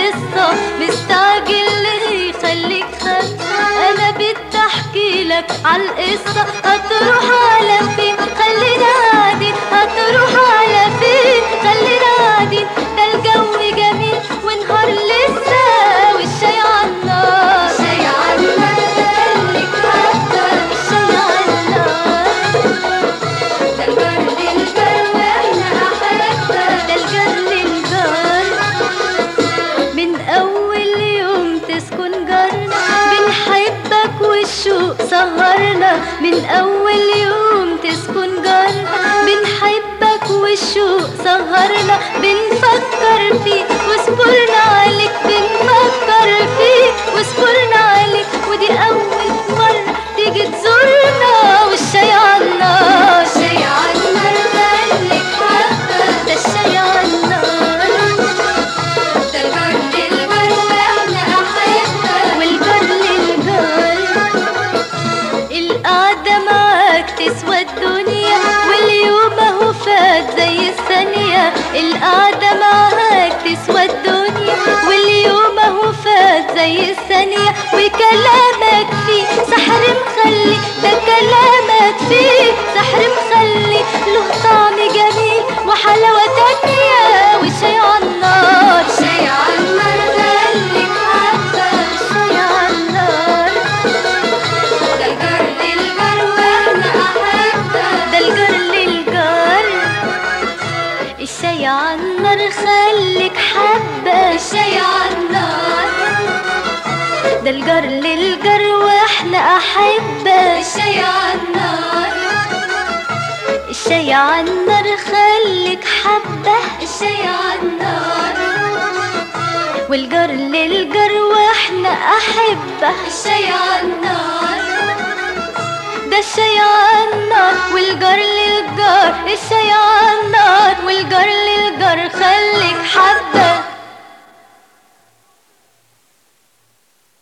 القصة مستعجل ليه خليك خف انا بدي احكي لك عالقصة هتروح على فين خلينا قاعدين هتروح على فين خلينا قاعدين ده الجو جميل ونهار لسه والشاي عالنار شاي عالنار خليك حبة الشاي عالنار ده الجر للجر واحنا أحبة ده الجر للجار من أول يوم تسكن جارنا بنحبك والشوق سهرنا من أول يوم تسكن جارنا بنحبك والشوق سهرنا بنفكر فيك وصبرنا عليك بنفكر فيك وصبرنا عليك ودي أول مرة تيجي تزورنا والشاي عالنار شاي عالنار خليك حبة ده الشاي عالنار ده الجر للجر واحنا أحبة والجار للجار القعدة معاك تسوى الدنيا واليوم اهو فات زي الثانية القعدة معاك تسوى الدنيا واليوم اهو فات زي الثانية وكلامك فيه سحر مخلي ده كلامك فيه سحر مخلي له طعم جميل وحلاوة تانية والشاي عالنار شاي عالنار خليك حبة الشاي عالنار ده الجر للجر واحنا أحبة ده الجار للجار الشاي عالنار خليك حبة الشاي عالنار ده الجار للجار واحنا أحبة الشاي عالنار الشاي عالنار خليك حبة الشاي عالنار والجار للجار واحنا أحبة الشاي عالنار ده الشاي عالنار